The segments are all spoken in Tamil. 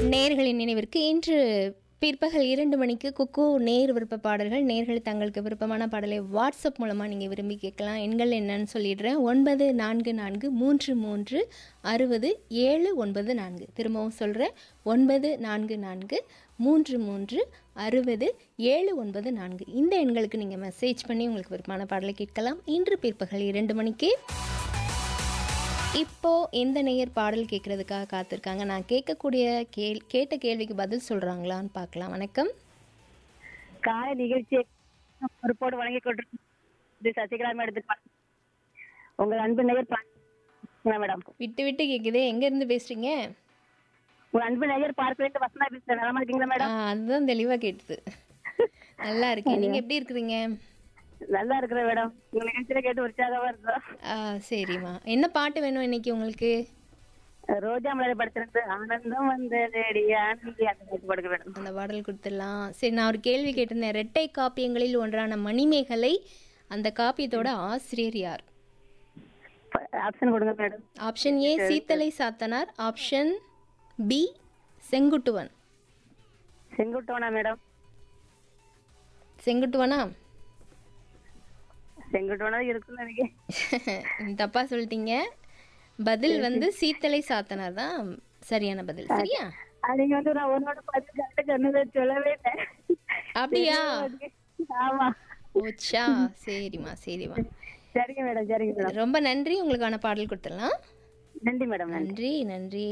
நேர்களின் நினைவிற்கு இன்று பிற்பகல் இரண்டு மணிக்கு குக்கு நேர் விருப்ப பாடல்கள் நேர்கள் தங்களுக்கு விருப்பமான பாடலை வாட்ஸ்அப் மூலமாக நீங்கள் விரும்பி கேட்கலாம் எண்கள் என்னன்னு சொல்லிடுறேன் ஒன்பது நான்கு நான்கு மூன்று மூன்று அறுபது ஏழு ஒன்பது நான்கு திரும்பவும் சொல்கிறேன் ஒன்பது நான்கு நான்கு மூன்று மூன்று அறுபது ஏழு ஒன்பது நான்கு இந்த எண்களுக்கு நீங்கள் மெசேஜ் பண்ணி உங்களுக்கு விருப்பமான பாடலை கேட்கலாம் இன்று பிற்பகல் இரண்டு மணிக்கு இப்போ எந்த நேயர் பாடல் கேட்கறதுக்காக காத்திருக்காங்க நான் கேட்கக்கூடிய கேள் கேட்ட கேள்விக்கு பதில் சொல்றாங்களான்னு பார்க்கலாம் வணக்கம் காலை நிகழ்ச்சியை பொறுப்போடு வழங்கி கொண்டு சசிகலா மேடத்துக்கு உங்கள் அன்பு நேயர் பா- மேடம் விட்டு விட்டு கேட்குதே எங்க இருந்து பேசுறீங்க உங்கள் அன்பு நேயர் பார்க்கலேருந்து வசனா பேசுறேன் நலமா இருக்கீங்களா ஆ, மேடம் அதுதான் தெளிவா கேட்டுது நல்லா இருக்கேன் நீங்க எப்படி இருக்கிறீங்க நல்லா இருக்கிறேன் மேடம் உங்க நிகழ்ச்சியில கேட்டு உற்சாகமா இருக்கோம் ஆ, சரிம்மா என்ன பாட்டு வேணும் இன்னைக்கு உங்களுக்கு ரோஜா மலரை படுத்திருந்து ஆனந்தம் வந்ததேடி ஆனந்தி அந்த பாட்டு படுக்க மேடம் அந்த பாடல் கொடுத்துடலாம் சரி நான் ஒரு கேள்வி கேட்டிருந்தேன் ரெட்டை காப்பியங்களில் ஒன்றான மணிமேகலை அந்த காப்பியத்தோட ஆசிரியர் யார் ஆப்ஷன் கொடுங்க madam option A Seethalai Sathanar option B Senguttuvan செங்குட்டோனா மேடம் செங்குட்டுவனா செங்குட்டோனா இருக்குன்னு நினைக்கிறேன் தப்பா சொல்லிட்டீங்க பதில் வந்து சீத்தலை சாத்தனார் தான் சரியான பதில் சரியா அது நீங்க வந்து நான் உன்னோட பார்த்து கரெக்டா சொன்னதை சொல்லவே இல்லை அப்படியா ஆமா ஓச்சா சரிம்மா சரிம்மா சரிங்க மேடம் சரிங்க மேடம் ரொம்ப நன்றி உங்களுக்கான பாடல் கொடுத்துடலாம் நன்றி மேடம் நன்றி நன்றி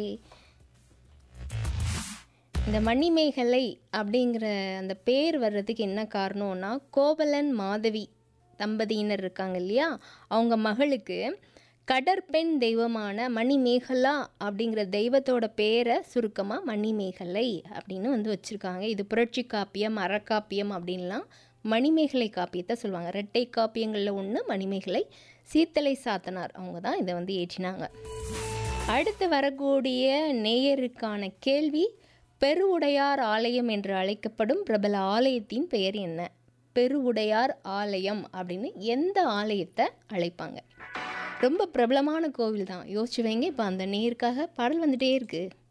இந்த மணிமேகலை அப்படிங்கிற அந்த பேர் வர்றதுக்கு என்ன காரணம்னா கோவலன் மாதவி தம்பதியினர் இருக்காங்க இல்லையா அவங்க மகளுக்கு கடற்பெண் தெய்வமான மணிமேகலா அப்படிங்கிற தெய்வத்தோட பேரை சுருக்கமாக மணிமேகலை அப்படின்னு வந்து வச்சுருக்காங்க இது புரட்சி காப்பியம் அறக்காப்பியம் அப்படின்லாம் மணிமேகலை காப்பியத்தை சொல்லுவாங்க ரெட்டை காப்பியங்களில் ஒன்று மணிமேகலை சீத்தலை சாத்தனார் அவங்க தான் இதை வந்து ஏற்றினாங்க அடுத்து வரக்கூடிய நேயருக்கான கேள்வி பெருவுடையார் ஆலயம் என்று அழைக்கப்படும் பிரபல ஆலயத்தின் பெயர் என்ன பெருவுடையார் ஆலயம் அப்படின்னு எந்த ஆலயத்தை அழைப்பாங்க ரொம்ப பிரபலமான கோவில் தான் யோசிச்சு வைங்க இப்போ அந்த நேருக்காக பாடல் வந்துட்டே இருக்கு